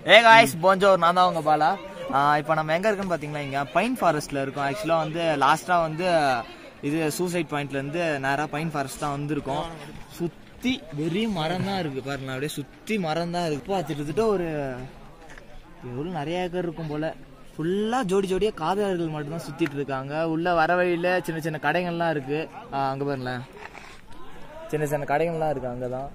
ஏ guys போஞ்சோ நான் தான் உங்க பாலா இப்போ நம்ம எங்க இருக்குன்னு பாத்தீங்களா இங்க பைன் ஃபாரஸ்ட்ல இருக்கோம் ஆக்சுவலா வந்து லாஸ்டா வந்து இது சூசைட் பாயிண்ட்ல இருந்து நேரா பைன் ஃபாரஸ்ட் தான் வந்திருக்கோம் சுத்தி வெறும் மரம் தான் இருக்கு பாருங்க அப்படியே சுத்தி மரம் தான் இருக்கு இப்போ கிட்டத்தட்ட ஒரு எவ்வளோ நிறைய ஏக்கர் இருக்கும் போல ஃபுல்லா ஜோடி ஜோடியா காதலர்கள் மட்டும் தான் சுத்திட்டு இருக்காங்க உள்ள வர வழியில சின்ன சின்ன கடைகள்லாம் இருக்கு ஆ, அங்க பாருங்களேன் சின்ன சின்ன கடைகள்லாம் இருக்கு அங்கதான்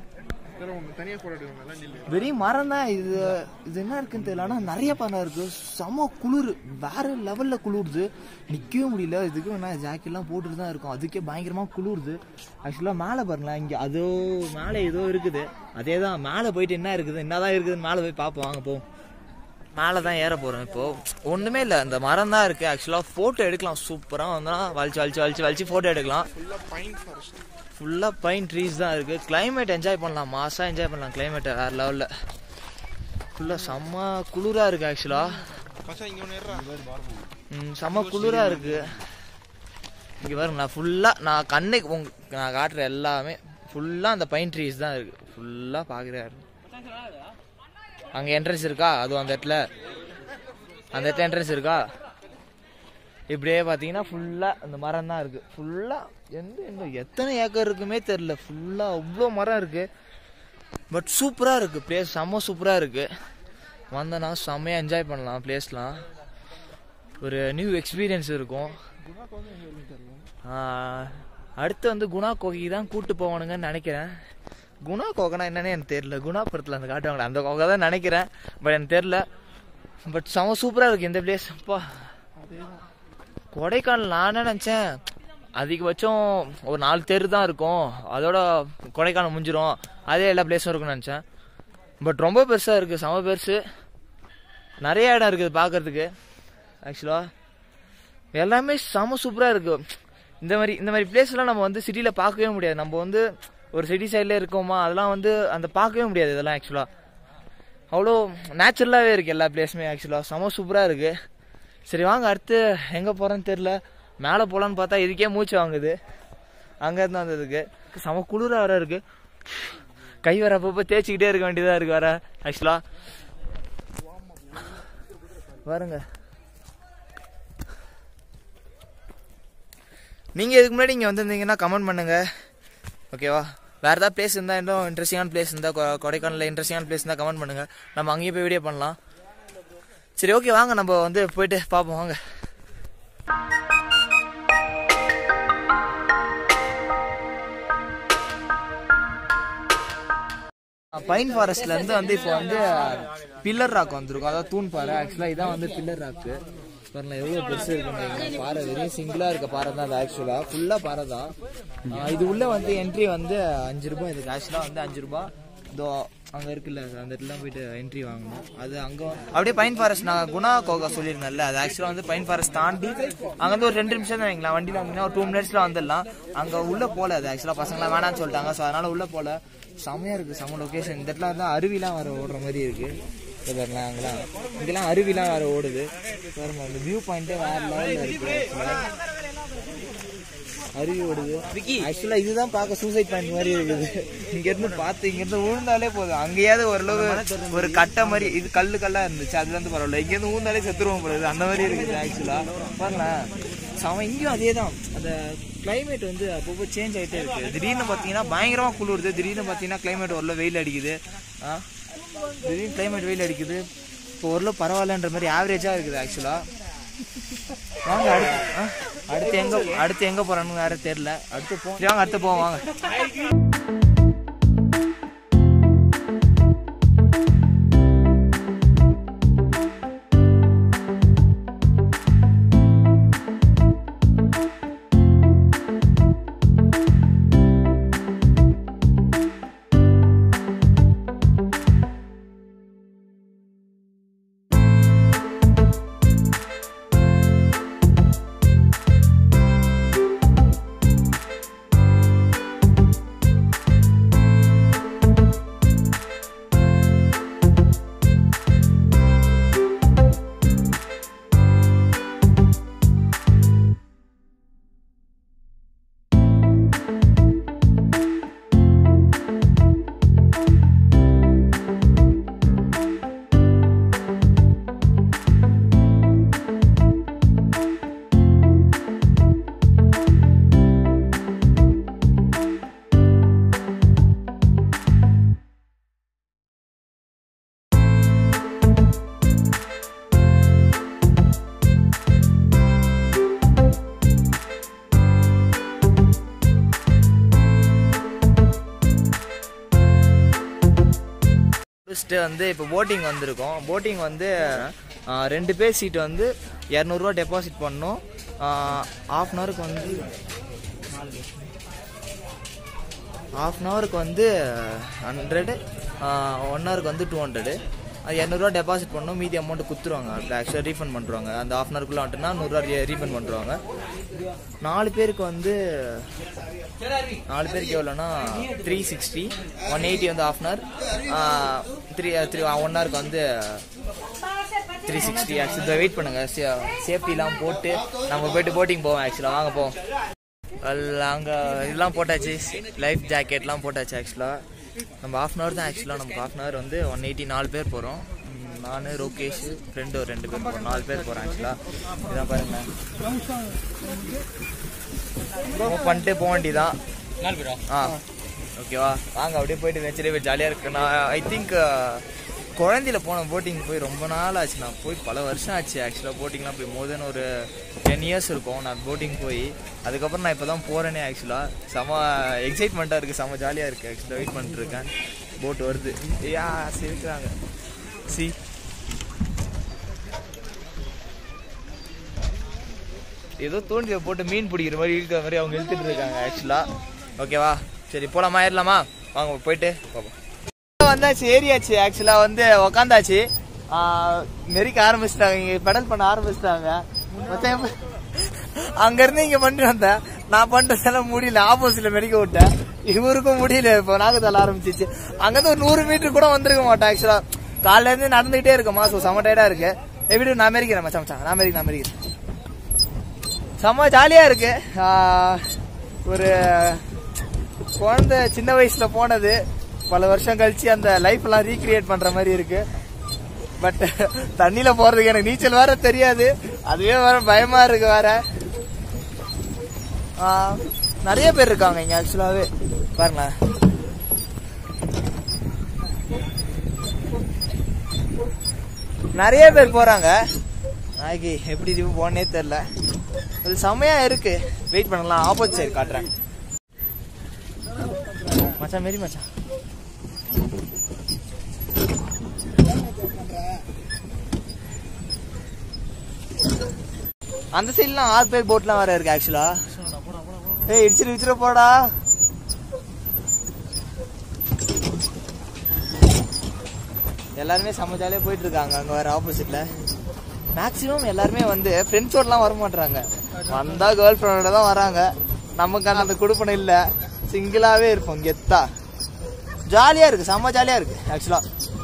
வெறும் மரம் தான் இது இது என்ன இருக்குன்னு தெரியல ஆனா நிறைய மரம் இருக்கு செம குளிர் வேற லெவல்ல குளிருது நிக்கவே முடியல இதுக்கு வேணா ஜாக்கெட்லாம் போட்டுட்டு தான் இருக்கும் அதுக்கே பயங்கரமா குளிருது ஆக்சுவலா மேலே பாருங்களேன் இங்க அதோ மேலே ஏதோ இருக்குது அதே தான் மேலே போயிட்டு என்ன இருக்குது என்னதான் இருக்குதுன்னு மேலே போய் பார்ப்போம் வாங்க போ மேலே தான் ஏற போகிறோம் இப்போ ஒன்றுமே இல்லை இந்த மரம் தான் இருக்குது ஆக்சுவலாக ஃபோட்டோ எடுக்கலாம் சூப்பராக வந்தா வலிச்சு வலிச்சு வலிச்சு வலிச்சு ஃபோட்டோ எடுக்கலாம் ஃபுல்லாக பைன் ட்ரீஸ் தான் இருக்குது கிளைமேட் என்ஜாய் பண்ணலாம் மாசாக என்ஜாய் பண்ணலாம் கிளைமேட்டை வேறு லெவலில் ஃபுல்லாக செம்ம குளிராக இருக்குது ஆக்சுவலாக ம் செம்ம குளிராக இருக்குது இங்கே பாருங்க நான் ஃபுல்லாக நான் கண்ணுக்கு உங்க நான் காட்டுற எல்லாமே ஃபுல்லாக அந்த பைன் ட்ரீஸ் தான் இருக்குது ஃபுல்லாக பார்க்குறாரு அங்கே என்ட்ரன்ஸ் இருக்கா அதுவும் அந்த இடத்துல அந்த இடத்துல என்ட்ரன்ஸ் இருக்கா இப்படியே பார்த்தீங்கன்னா ஃபுல்லாக அந்த மரம் தான் இருக்குது ஃபுல்லாக எந்த எந்த எத்தனை ஏக்கர் இருக்குமே தெரில ஃபுல்லாக அவ்வளோ மரம் இருக்குது பட் சூப்பராக இருக்குது பிளேஸ் செம்ம சூப்பராக இருக்குது வந்தோன்னா செம்மையாக என்ஜாய் பண்ணலாம் பிளேஸ்லாம் ஒரு நியூ எக்ஸ்பீரியன்ஸ் இருக்கும் ஆஹ், அடுத்து வந்து குணா கோகைக்கு தான் கூட்டு போவானுங்கன்னு நினைக்கிறேன் குணா கோகைனா என்னன்னு எனக்கு தெரியல குணா படத்தில் அந்த காட்டுவாங்களே அந்த கோகை தான் நினைக்கிறேன் பட் எனக்கு தெரியல பட் செம சூப்பராக இருக்குது இந்த பிளேஸ் அப்பா கொடைக்கானல் நான் என்ன நினச்சேன் அதிகபட்சம் ஒரு நாலு தெரு தான் இருக்கும் அதோட கொடைக்கானல் முடிஞ்சிரும் அதே எல்லா பிளேஸும் இருக்கும்னு நினச்சேன் பட் ரொம்ப பெருசாக இருக்குது செம பெருசு நிறைய இடம் இருக்குது பார்க்கறதுக்கு ஆக்சுவலாக எல்லாமே செம சூப்பராக இருக்குது இந்த மாதிரி இந்த மாதிரி பிளேஸ்லாம் நம்ம வந்து சிட்டியில் பார்க்கவே முடியாது நம்ம வந்து ஒரு சிட்டி சைடில் இருக்கோமா அதெல்லாம் வந்து அந்த பார்க்கவே முடியாது இதெல்லாம் ஆக்சுவலாக அவ்வளோ நேச்சுரலாகவே இருக்குது எல்லா பிளேஸுமே ஆக்சுவலாக செம சூப்பராக இருக்குது சரி வாங்க அடுத்து எங்கே போகிறேன்னு தெரில மேலே போகலான்னு பார்த்தா இதுக்கே மூச்சு வாங்குது அங்கேருந்து வந்ததுக்கு செம குளிராக வர இருக்குது கை வர அப்பப்போ தேய்ச்சிக்கிட்டே இருக்க வேண்டியதாக இருக்குது வர ஆக்சுவலாக பாருங்க நீங்கள் இதுக்கு முன்னாடி இங்கே வந்திருந்தீங்கன்னா கமெண்ட் பண்ணுங்க ஓகேவா வேறு ஏதாவது பிளேஸ் இருந்தால் இன்னும் இன்ட்ரெஸ்டிங்கான பிளேஸ் இருந்தால் கொ- கொடைக்கானலில் இன்ட்ரெஸ்டிங்கான பிளேஸ் இருந்தால் கமெண்ட் பண்ணுங்க நம்ம அங்கேயே போய் வீடியோ பண்ணலாம் சரி ஓகே வாங்க நம்ம வந்து போயிட்டு பார்ப்போம் வாங்க பைன் ஃபாரஸ்ட்ல இருந்து வந்து இப்போ வந்து பில்லர் ராக் வந்திருக்கும் அதாவது தூண் பாறை ஆக்சுவலா இதான் வந்து பில்லர் ராக்கு பாருங்க எவ்வளவு பெருசு இருக்கு பாறை வெறும் சிங்கிளா இருக்க பாறை தான் அது ஆக்சுவலா ஃபுல்லா பாறை தான் ஆஹ் இது உள்ள வந்து என்ட்ரி வந்து அஞ்சு ரூபாய் இதுக்கு ஆக்சுவலா வந்து அஞ்சு ரூபாய் இதோ அங்க இருக்குல்ல அந்த இடத்துல போயிட்டு என்ட்ரி வாங்கணும் அது அங்க அப்படியே பைன் ஃபாரஸ்ட் நான் குணா கோகா சொல்லியிருந்தேன்ல அது ஆக்சுவலா வந்து பைன் ஃபாரஸ்ட் தாண்டி அங்க வந்து ஒரு ரெண்டு நிமிஷம் தான் வைங்களேன் வண்டியில வந்தீங்கன்னா ஒரு டூ மினிட்ஸ்ல வந்துடலாம் அங்க உள்ள போல அது ஆக்சுவலா பசங்களாம் வேணாம்னு சொல்லிட்டாங்க ஸோ அதனால உள்ள போல செமையா இருக்கு செம லொகேஷன் இந்த இடத்துல வந்து அருவிலாம் வர ஓடுற மாதிரி இருக்கு இங்க பாருங்களேன் அங்கெல்லாம் இங்கெல்லாம் அருவிலாம் வேற ஓடுது பாருங்க அந்த வியூ பாயிண்டே வேற லெவல்ல இருக்கு அருவி ஓடுது ஆக்சுவலா இதுதான் பார்க்க சூசைட் பாயிண்ட் மாதிரி இருக்குது இங்க இருந்து பார்த்து இங்க இருந்து விழுந்தாலே போதும் அங்கேயாவது ஓரளவு ஒரு கட்டை மாதிரி இது கல்லு கல்லா இருந்துச்சு அதுல இருந்து பரவாயில்ல இங்க இருந்து ஊந்தாலே செத்துருவோம் போல அந்த மாதிரி இருக்குது ஆக்சுவலா பாருங்களேன் அவன் இங்கேயும் அதே தான் அந்த கிளைமேட் வந்து அப்பப்போ சேஞ்ச் ஆகிட்டே இருக்கு திடீர்னு பார்த்தீங்கன்னா பயங்கரமாக குளிருது திடீர்னு பார்த்தீங்கன்னா கிளைமேட் ஓரளவு வெயில் அடிக்குது ஆ திடீர்னு கிளைமேட் வெயில் அடிக்குது இப்போ ஓரளவு பரவாயில்லன்ற மாதிரி ஆவரேஜாக இருக்குது ஆக்சுவலாக வாங்க அடுத்து ஆ, அடுத்து எங்கே அடுத்து எங்கே போகிறோன்னு வேறு தெரில அடுத்து போ சரி, வாங்க அடுத்து போவோம் வாங்க ஃபஸ்ட்டு வந்து இப்போ போட்டிங் வந்திருக்கோம் போட்டிங் வந்து ஆ, ரெண்டு பேர் சீட் வந்து இரநூறுவா டெபாசிட் பண்ணணும் ஆஃப் அன் ஹவருக்கு வந்து ஆஃப் அன் ஹவருக்கு வந்து ஹண்ட்ரடு ஒன் ஹவருக்கு வந்து டூ ஹண்ட்ரடு அது இரநூறுவா டெபாசிட் பண்ணணும் மீதி அமௌண்ட் குத்துருவாங்க ஆக்சுவலாக ரீஃபண்ட் பண்ணுறாங்க அந்த ஆஃப் அன் ஹவருக்குள்ளே வந்துட்டுனா நூறுரூவா ரீஃபண்ட் பண்ணுறாங்க நாலு பேருக்கு வந்து நாலு பேருக்கு எவ்வளோனா த்ரீ சிக்ஸ்டி ஒன் எயிட்டி வந்து half an hour three three one ஹவருக்கு வந்து த்ரீ சிக்ஸ்டி ஆக்சுவலாக வெயிட் பண்ணுங்க சேஃப்டிலாம் போட்டு நம்ம போயிட்டு போட்டிங் போவோம் ஆக்சுவலாக வாங்க போவோம் அங்கே இதெல்லாம் போட்டாச்சு லைஃப் ஜாக்கெட்லாம் போட்டாச்சு ஆக்சுவலாக நம்ம ஆஃப் அன் ஹவர் தான் ஆக்சுவலாக நமக்கு ஆஃப் அன் ஹவர் வந்து ஒன் எயிட்டி நாலு பேர் போகிறோம் நான் ரோகேஷ் ஃப்ரெண்டு ஒரு ரெண்டு பேர் போகிறோம் நாலு பேர் போகிறோம் ஆக்சுவலாக இதான் பாருங்க மூவ் பண்ணிட்டு போக வேண்டியதான் ஆ ஓகேவா வாங்க அப்படியே போயிட்டு நேச்சரே போய் ஜாலியாக இருக்கு நான் ஐ திங்க் குழந்தையில போன போட்டிங் போய் ரொம்ப நாள் ஆச்சு நான் போய் பல வருஷம் ஆச்சு ஆக்சுவலாக போட்டிங்லாம் போய் மோர் தென் ஒரு டென் இயர்ஸ் இருக்கும் நான் போட்டிங் போய் அதுக்கப்புறம் நான் இப்போ தான் போகிறேனே ஆக்சுவலாக செம எக்ஸைட்மெண்ட்டாக இருக்குது செம ஜாலியாக இருக்குது ஆக்சுவலாக வெயிட் பண்ணிட்டுருக்கேன் போட் வருது யா சிரிக்கிறாங்க சி ஏதோ தூண்டில போட்டு மீன் பிடிக்கிற மாதிரி இழுக்கிற மாதிரி அவங்க இழுத்துட்டு இருக்காங்க ஆக்சுவலாக ஓகேவா சரி போலாமா ஏறலாமா வாங்க போயிட்டு பார்ப்போம் வந்தாச்சு ஏரியாச்சு ஆக்சுவலாக வந்து உக்காந்தாச்சு நெருக்க ஆரம்பிச்சிட்டாங்க இங்கே பெடல் பண்ண ஆரம்பிச்சிட்டாங்க மொத்தம் அங்கேருந்து இங்கே பண்ணிட்டு வந்தேன் நான் பண்ணுறதெல்லாம் முடியல ஆப்போசிட்ல மெடிக்க விட்டேன் இவருக்கும் முடியல இப்போ நாக்கு தள்ள ஆரம்பிச்சிச்சு அங்கேருந்து ஒரு நூறு மீட்டர் கூட வந்திருக்க மாட்டேன் ஆக்சுவலாக காலைல இருந்து நடந்துகிட்டே இருக்கமா ஸோ செம டயர்டாக இருக்கு எப்படி நான் மெரிக்கிறேன் மச்சான் மச்சான் நான் மெரிக்கிறேன் நான் மெரிக்கிறேன் செம்ம ஜாலியாக இருக்கு ஆஹ் ஒரு குழந்தை சின்ன வயசுல போனது பல வருஷம் கழிச்சு அந்த லைஃப் எல்லாம் ரீக்ரியேட் பண்ற மாதிரி இருக்கு பட் தண்ணியில போறதுக்கு எனக்கு நீச்சல் வேற தெரியாது அதுவே வேற பயமா இருக்கு வேற ஆஹ் நிறைய பேர் இருக்காங்க இங்க ஆக்சுவலாவே பாருங்க நிறைய பேர் போறாங்க நாளைக்கு எப்படி இது போனே தெரியல அது செம்மையா இருக்கு வெயிட் பண்ணலாம் ஆப்போசிட் சைடு காட்டுறேன் மச்சான் மாரி மச்சான் அந்த சைட்லாம் ஆறு பேர் போட்லாம் வேற இருக்கு ஆக்சுவலா ஏய் இடிச்சிரு இடிச்சிரு போடா எல்லாருமே செம்ம ஜாலியாக போயிட்டு இருக்காங்க அங்க வேற ஆப்போசிட்ல மேக்ஸிமம் எல்லாருமே வந்து ஃப்ரெண்ட்ஸோடலாம் வர மாட்டாங்க வந்தா கேர்ள் ஃப்ரெண்டோட தான் வராங்க நமக்கு அந்த குடுப்பனை இல்லை சிங்கிளாவே இருப்போம் கெத்தா ஜாலியா இருக்கு செம்ம ஜாலியா இருக்கு ஆக்சுவலா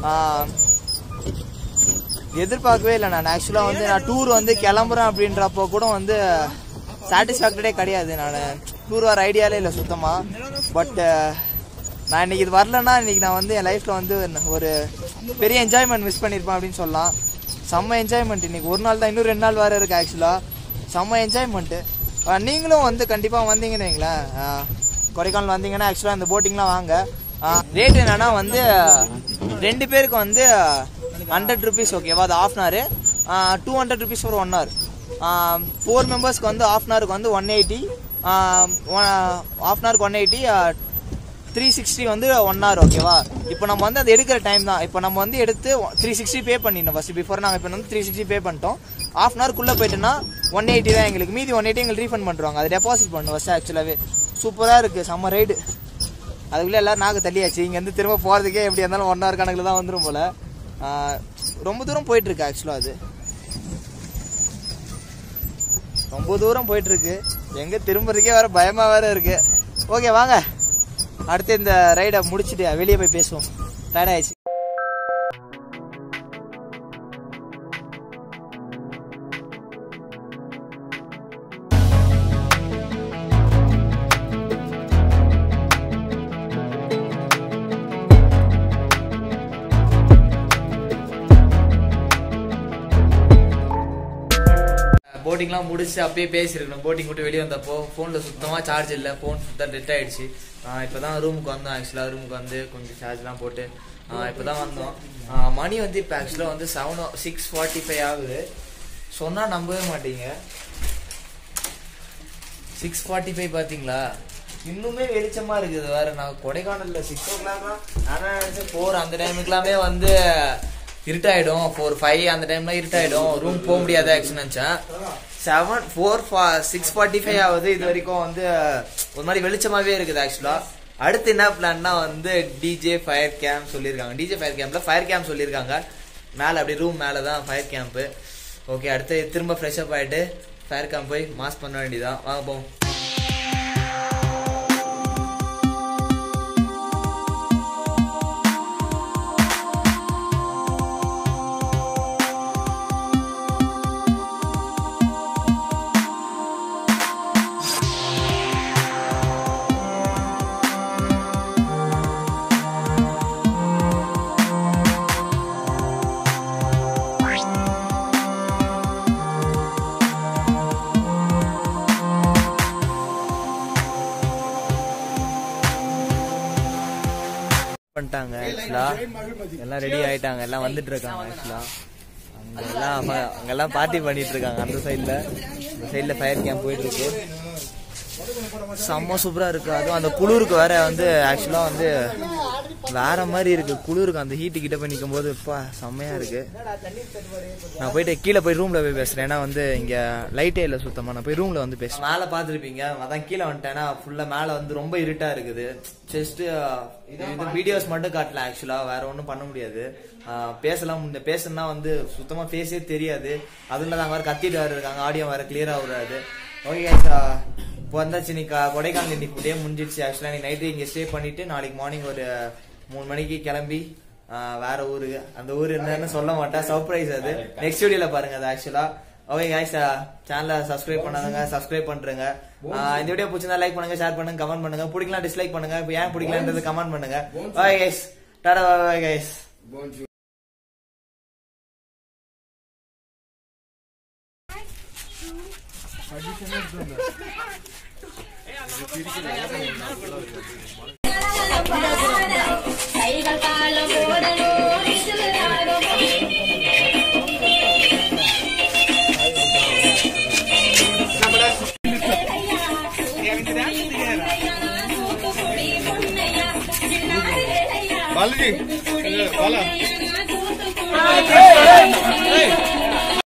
எதிர்பார்க்கவே இல்லை நான் ஆக்சுவலா வந்து நான் டூர் வந்து கிளம்புறேன் அப்படின்றப்போ கூட வந்து சாட்டிஸ்ஃபேக்டடே கிடையாது நான் டூர் வர ஐடியாலே இல்லை சுத்தமா பட் நான் இன்னைக்கு இது வரலன்னா இன்னைக்கு நான் வந்து என் லைஃப்ல வந்து ஒரு பெரிய என்ஜாய்மெண்ட் மிஸ் பண்ணியிருப்பேன் அப்படின்னு சொல்லலாம் செம்ம என்ஜாய்மெண்ட் இன்னைக்கு ஒரு நாள் தான் இன்னும் ரெண்டு நாள் வேற இருக்கு ஆக்சுவலா செம்ம என்ஜாய்மெண்ட்டு நீங்களும் வந்து கண்டிப்பாக வந்தீங்கன்னு வைங்களேன் ஆஹ் கொடைக்கானல் வந்தீங்கன்னா ஆக்சுவலாக இந்த போட்டிங்லாம் வாங்க ரேட் என்னன்னா வந்து ரெண்டு பேருக்கு வந்து ஹண்ட்ரட் ருபீஸ் ஓகேவா அது half an hour two hundred rupees ஒரு ஒன் ஹவர் ஃபோர் மெம்பர்ஸ்க்கு வந்து ஆஃப் அன் ஹவருக்கு வந்து ஒன் எயிட்டி ஆஃப் அன் ஹவருக்கு ஒன் எயிட்டி த்ரீ சிக்ஸ்டி வந்து ஒன் ஹவர் ஓகேவா இப்போ நம்ம வந்து அது எடுக்கிற டைம் தான் இப்போ நம்ம வந்து எடுத்து த்ரீ சிக்ஸ்டி பே பண்ணிடணும் ஃபர்ஸ்ட் பிஃபோர் நாங்கள் இப்போ வந்து த்ரீ சிக்ஸ்டி பே பண்ணிட்டோம் ஆஃப் அன் ஹவர்க்குள்ளே போயிட்டுனா ஒன் எயிட்டி தான் எங்களுக்கு மீதி ஒன் எயிட்டி எங்களுக்கு ரீஃபண்ட் பண்ணுறாங்க அது டெபாசிட் பண்ணணும் ஃபர்ஸ்ட் ஆக்சுவலாகவே சூப்பராக இருக்குது செம்ம ரைடு அதுக்குள்ளே எல்லாரும் நாக்கு தள்ளியாச்சு இங்கேருந்து திரும்ப போகிறதுக்கே எப்படி இருந்தாலும் ஒன் ஹவர் கணக்கில் தான் வந்துடும் போல் ரொம்ப தூரம் போயிட்டுருக்கு ஆக்சுவலாக அது ரொம்ப தூரம் போயிட்டுருக்கு எங்கே திரும்புறதுக்கே வேற பயமாக வேற இருக்கு ஓகே வாங்க அடுத்து இந்த ரைடை முடிச்சுட்டு வெளியே போய் பேசுவோம் டயர்ட் ஆயிடுச்சு போட்டிங்லாம் முடிச்சு அப்பயே பேசியிருக்கணும் போட்டிங் விட்டு வெளியே வந்தப்போ ஃபோனில் சுத்தமாக சார்ஜ் இல்லை ஃபோன் சுத்தம் டெட் ஆயிடுச்சு இப்போ தான் ரூமுக்கு வந்தோம் ஆக்சுவலாக ரூமுக்கு வந்து கொஞ்சம் சார்ஜ்லாம் போட்டு இப்போ தான் வந்தோம் ஆஹ் மணி வந்து இப்போ ஆக்சுவலாக வந்து செவன் சிக்ஸ் ஃபார்ட்டி ஃபைவ் ஆகுது சொன்னால் நம்பவே மாட்டீங்க சிக்ஸ் ஃபார்ட்டி ஃபைவ் பார்த்தீங்களா இன்னுமே வெளிச்சமா இருக்குது வேற நான் கொடைக்கானல்ல சிக்ஸ் ஓ கிளாக் நான் நினைச்சேன் ஃபோர் அந்த டைமுக்குலாமே வந்து இருட்டாயிடும் ஃபோர் ஃபைவ் அந்த டைம்ல இருட்டாயிடும் ரூம் போக முடியாது ஆக்சுவலி நினைச்சேன் seven four six forty five ஆகுது இது வரைக்கும் வந்து ஒரு மாதிரி வெளிச்சமாவே இருக்குது ஆக்சுவலா அடுத்து என்ன பிளான்னா வந்து டிஜே ஃபயர் கேம்ப் சொல்லியிருக்காங்க டிஜே ஃபயர் கேம்ப்ல ஃபயர் கேம்ப் சொல்லியிருக்காங்க மேலே அப்படியே ரூம் மேலே தான் ஃபயர் கேம்ப்பு ஓகே அடுத்து திரும்ப ஃப்ரெஷ் அப் ஆகிட்டு ஃபயர் கேம்ப் போய் மாஸ் பண்ண வேண்டியதான் வாங்க போவோம் பண்ணிட்டாங்க ஆக்சுவலா எல்லாம் ரெடி ஆயிட்டாங்க எல்லாம் வந்துட்டு இருக்காங்க ஆக்சுவலா அங்கெல்லாம் அவ- அங்கெல்லாம் பார்ட்டி பண்ணிட்டு இருக்காங்க அந்த சைடுல இந்த சைடுல ஃபயர் கேம்ப் போயிட்டு இருக்கு செம்ம சூப்பரா இருக்கு அதுவும் அந்த குளிருக்கு வேற வந்து ஆக்சுவலா வந்து வேற மாதிரி இருக்கு குளிருக்கு அந்த ஹீட்டு கிட்ட போய் நிற்கும் போதுப்பா செம்மையா இருக்கு நான் போயிட்டு கீழே போய் ரூம்ல போய் பேசுறேன் ஏன்னா வந்து இங்க லைட்டே இல்ல சுத்தமா நான் போய் ரூம்ல வந்து பேசுறேன் மேல பாத்துருப்பீங்க அதான் கீழே வந்துட்டேன்னா ஃபுல்லா மேல வந்து ரொம்ப இருட்டா இருக்குது ஜஸ்ட் இது வீடியோஸ் மட்டும் காட்டல ஆக்சுவலா வேற ஒன்றும் பண்ண முடியாது ஆஹ் பேசலாம் முன்ன பேசணும்னா வந்து சுத்தமா பேசவே தெரியாது அதுல நாங்க வேற கத்திட்டு வேற இருக்காங்க ஆடியோ வேற கிளியரா வராது ஓகே இப்போ வந்தாச்சு இன்னைக்கு கொடைக்கானல் இன்னைக்கு டே முடிஞ்சிடுச்சு ஆக்சுவலா இன்னைக்கு நைட்டு இங்க ஸ்டே பண்ணிட்டு நாளைக்கு மார்னிங் ஒரு மூணு மணிக்கு கிளம்பி ஆஹ் வேற ஊருக்கு அந்த ஊர் என்னன்னு சொல்ல மாட்டேன் சர்ப்ரைஸ் அது நெக்ஸ்ட் வீடியோல பாருங்க அது ஆக்சுவலா ஓகே கைஸ் சேனலை சப்ஸ்கிரைப் பண்ணாதவங்க சப்ஸ்கிரைப் பண்றேங்க ஆஹ் இந்த வீடியோ பிடிச்சிருந்தா லைக் பண்ணுங்க ஷேர் பண்ணுங்க கமெண்ட் பண்ணுங்க பிடிக்கலாம் டிஸ்லைக் பண்ணுங்க இப்போ ஏன் பிடிக்கலன்றது கமெண்ட் பண்ணுங்க okay guys tata bye guys கைகள் காலம் போடணும் பாலாஜி பாலா பொன்னையா